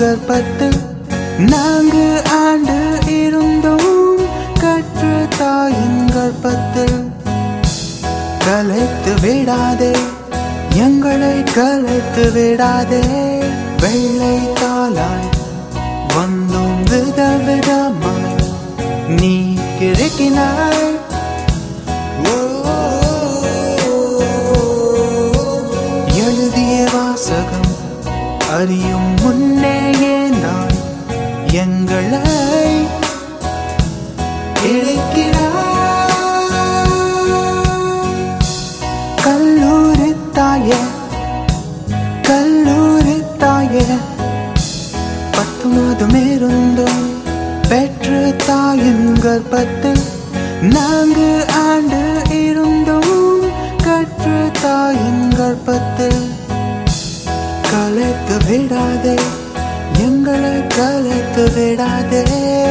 கர்ப்பத்தில் நான்கு ஆண்டு இருந்தோம் கற்று தாயின் கர்ப்பத்தில் கலைத்து விடாதே எங்களை கலைத்து விடாதே வெள்ளை தாளாய் வந்தோம் விதவிதமாய் நீ கிழக்கினாய் எழுதிய வாசகம் அறியும் முன்னேயே நான் எங்களை இழைக்கிறாய் கல்லூரி தாய கல்லூரி தாய பத்து மாதம் இருந்தோம் பெற்று தாயின் கர்ப்பத்தில் நான்கு ஆண்டு இருந்தோம் கற்று தாயின் கர்ப்பத்தில் கலைத்து விடாதே எங்களை கலைத்து விடாதே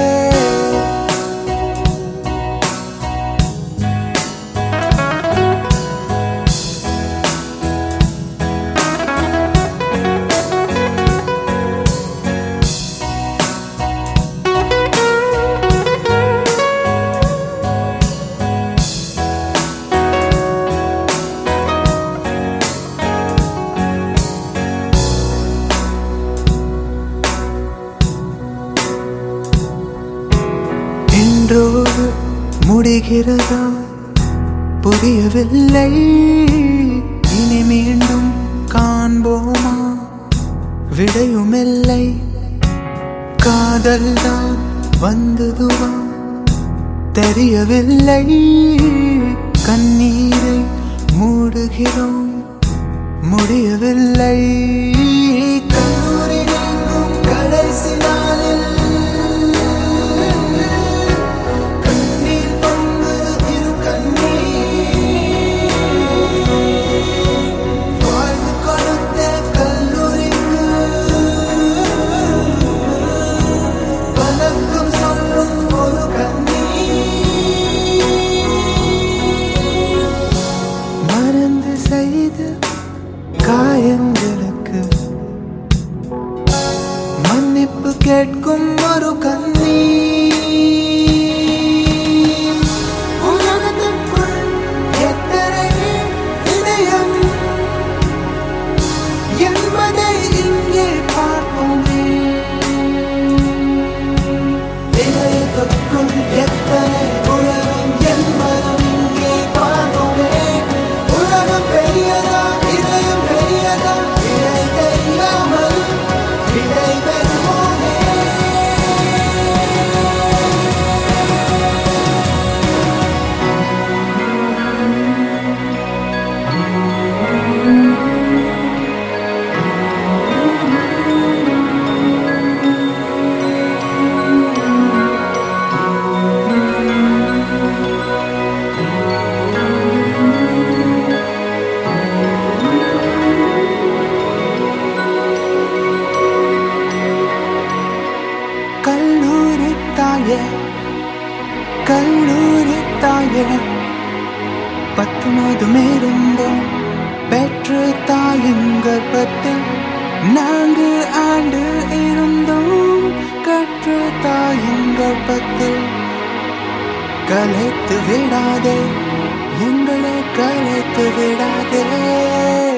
இன்றோடு முடிகிறதா புரியவில்லை இனி மீண்டும் காண்போமா விடையுமில்லை காதல் தான் வந்ததுவா தெரியவில்லை கண்ணீரை மூடுகிறோம் முடியவில்லை கல்லூரி நீங்கும் கடைசி நாளில் கண்ணீர் பொங்குது இரு கண்ணீர் வாழ்வு கொடுத்த கல்லூரிக்கு வணக்கம் சொல்லும் ஒரு கண்ணீர் மறந்து செய்த காயங்களுக்கு மன்னிப்பு கேட்கும் ஒரு கண்ணீர் உலகத்துக்குள் எத்தனை இதயம் என்பதை இங்கே பார்ப்போமே இதயத்துக்குள் எத்தனை உலகம் என்பதும் இங்கே பார்ப்போமே உலகம் பெரியதா இதயம் பெரியதா இதை தெரியாமல் விடை பெறுவோமே கல்லூரி தாய கல்லூரி தாய பத்து மாதம் இருந்தோம் பெற்று தாயின் கர்ப்பத்தில் நான்கு ஆண்டு இருந்தோம் கற்று தாயின் கர்ப்பத்தில் கலைத்து விடாதே எங்களை கலைத்து விடாதே